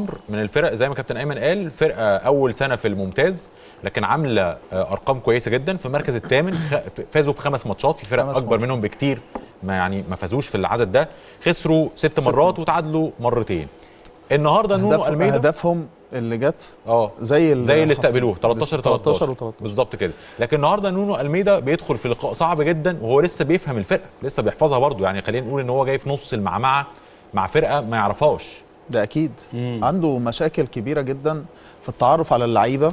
الامر من الفرق زي ما كابتن ايمن قال فرقه اول سنه في الممتاز لكن عامله آه، ارقام كويسه جدا في المركز الثامن خ- فازوا بخمس ماتشات في فرق خمس اكبر ماتشات. منهم بكتير ما يعني ما فازوش في العدد ده خسروا ست مرات وتعادلوا مرتين النهارده نونو أهداف الميدا اهدافهم اللي جت اه زي ال- زي اللي استقبلوه 13 13 13 و13 بالظبط كده لكن النهارده نونو الميدا بيدخل في لقاء صعب جدا وهو لسه بيفهم الفرقه لسه بيحفظها برضه يعني خلينا نقول ان هو جاي في نص المعمعه مع فرقه ما يعرفهاش ده اكيد عنده مشاكل كبيره جدا في التعرف على اللعيبه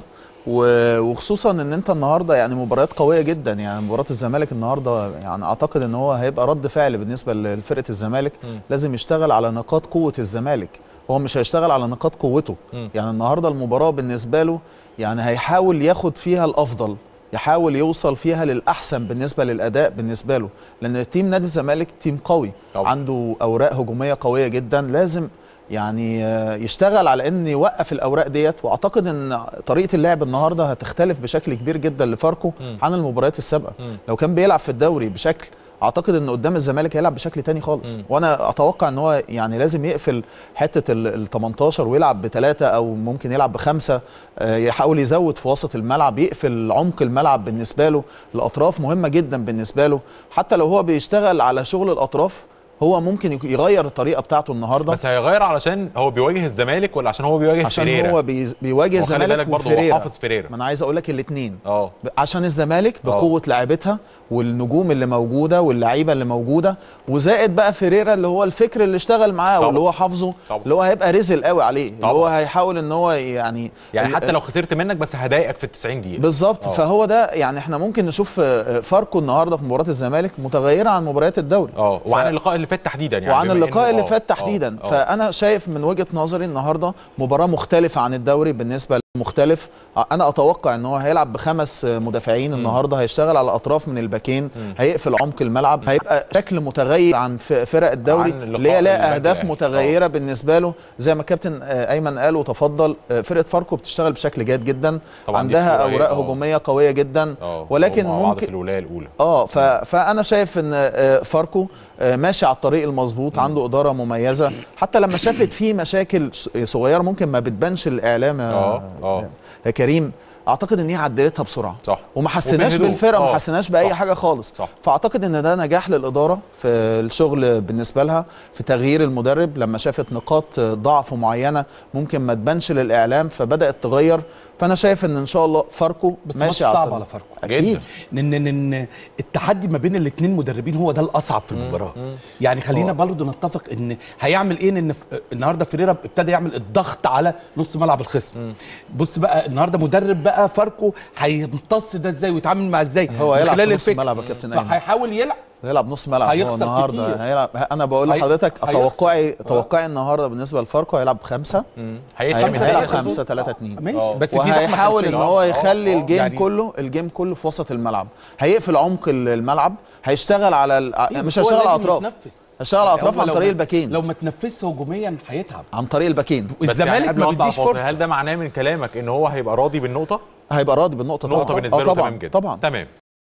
و- وخصوصا ان انت النهارده يعني مباريات قويه جدا يعني مباراه الزمالك النهارده يعني اعتقد ان هو هيبقى رد فعل بالنسبه لفرقه الزمالك لازم يشتغل على نقاط قوه الزمالك هو مش هيشتغل على نقاط قوته مم. يعني النهارده المباراه بالنسبه له يعني هيحاول ياخد فيها الافضل يحاول يوصل فيها للاحسن بالنسبه للاداء بالنسبه له لان تيم نادي الزمالك تيم قوي طبعا. عنده اوراق هجوميه قويه جدا لازم يعني آه، يشتغل على ان يوقف الاوراق ديت واعتقد ان طريقه اللعب النهارده هتختلف بشكل كبير جدا لفاركو مم. عن المباريات السابقه مم. لو كان بيلعب في الدوري بشكل اعتقد ان قدام الزمالك هيلعب بشكل تاني خالص مم. وانا اتوقع ان هو يعني لازم يقفل حته ال 18 ويلعب بثلاثه او ممكن يلعب بخمسه آه، يحاول يزود في وسط الملعب يقفل عمق الملعب بالنسبه له الاطراف مهمه جدا بالنسبه له حتى لو هو بيشتغل على شغل الاطراف هو ممكن يك- يغير الطريقه بتاعته النهارده بس هيغير علشان هو بيواجه الزمالك ولا عشان هو بيواجه عشان فيريرا هو بيز- بيواجه وخلي بالك الزمالك برضه هو وفيريرا حافظ فيريرا ما انا عايز اقول لك الاثنين اه عشان الزمالك بقوه لعيبتها والنجوم اللي موجوده واللعيبه اللي موجوده وزائد بقى فيريرا اللي هو الفكر اللي اشتغل معاه طبعا. واللي هو حافظه طبعا. اللي هو هيبقى رزل قوي عليه اللي طبعا. هو هيحاول ان هو يعني يعني حتى لو خسرت منك بس هضايقك في ال 90 دقيقه بالظبط آه. فهو ده يعني احنا ممكن نشوف آه، فاركو النهارده في مباراه الزمالك متغيره عن مباريات الدوري اه ف- وعن اللقاء اللي فات تحديدا يعني وعن بما اللقاء إنه- اللي آه، فات آه، تحديدا آه. فانا شايف من وجهه نظري النهارده مباراه مختلفه عن الدوري بالنسبه للمختلف انا اتوقع ان هو هيلعب بخمس مدافعين النهارده هيشتغل على اطراف من الباكين هيقفل عمق الملعب هيبقى شكل متغير عن ف- فرق الدوري عن اللقاء اللي هي اللي لها فات اهداف يعني. متغيره بالنسبه له زي ما الكابتن آه، ايمن قال وتفضل آه، فرقه فاركو بتشتغل بشكل جيد جدا طبعاً دي عندها شوية، اوراق آه. هجوميه قويه جدا اه ولكن هو مع بعض في ممكن الولايه الاولى اه ف... فانا شايف ان آه، فاركو آه، ماشي على الطريق المظبوط عنده اداره مميزه حتى لما شافت فيه مشاكل ص- صغيره ممكن ما بتبانش الاعلام يا اه اه يا كريم اعتقد ان هي عدلتها بسرعه صح وما حسيناش وفي هدوء. بالفرقه وما آه، حسيناش باي صح. حاجه خالص صح. فاعتقد ان ده نجاح للاداره في الشغل بالنسبه لها في تغيير المدرب لما شافت نقاط ضعف معينه ممكن ما تبانش للاعلام فبدات تغير فانا شايف ان ان شاء الله فاركو بس ماشي ماتش على صعب الطريق. على فاركو اكيد جدا. ان ان ان التحدي ما بين الاثنين مدربين هو ده الاصعب في المباراه يعني خلينا هو- برضه نتفق ان هيعمل ايه ان ف- النهارده فيريرا ابتدى يعمل الضغط على نص ملعب الخصم بص بقى النهارده مدرب بقى فاركو هيمتص ده ازاي ويتعامل معاه ازاي هو من هيلعب خلال في نص الفكر. الملعب يا كابتن ايمن فهيحاول يلعب هيلعب نص ملعب هو هيخسر النهارده كتير. هيلعب انا بقول هي- لحضرتك هيخسر. توقعي توقعي النهارده بالنسبه لفاركو هيلعب خمسه هيسحب هيلعب هيلعب خمسة، خمسة تلاتة، اتنين. ماشي آه. بس دي زحمة وهيحاول ان خلفية. هو آه، يخلي آه، الجيم يعني- كله الجيم كله في وسط الملعب هيقفل عمق ال- الملعب هيشتغل على ال... أيوة، مش بس هو هيشتغل على لازم اطراف يتنفس. هيشتغل على اطراف هو عن لو طريق ما- الباكين لو ما تنفسش هجوميا هيتعب عن طريق الباكين بس يعني والزمالك قبل ما ما نطلع بيديش فاصل فرصه هل ده معناه من كلامك ان هو هيبقى راضي بالنقطه هيبقى راضي بالنقطه نقطه طبعا بالنسبه آه له طبعا تمام جدا طبعا تمام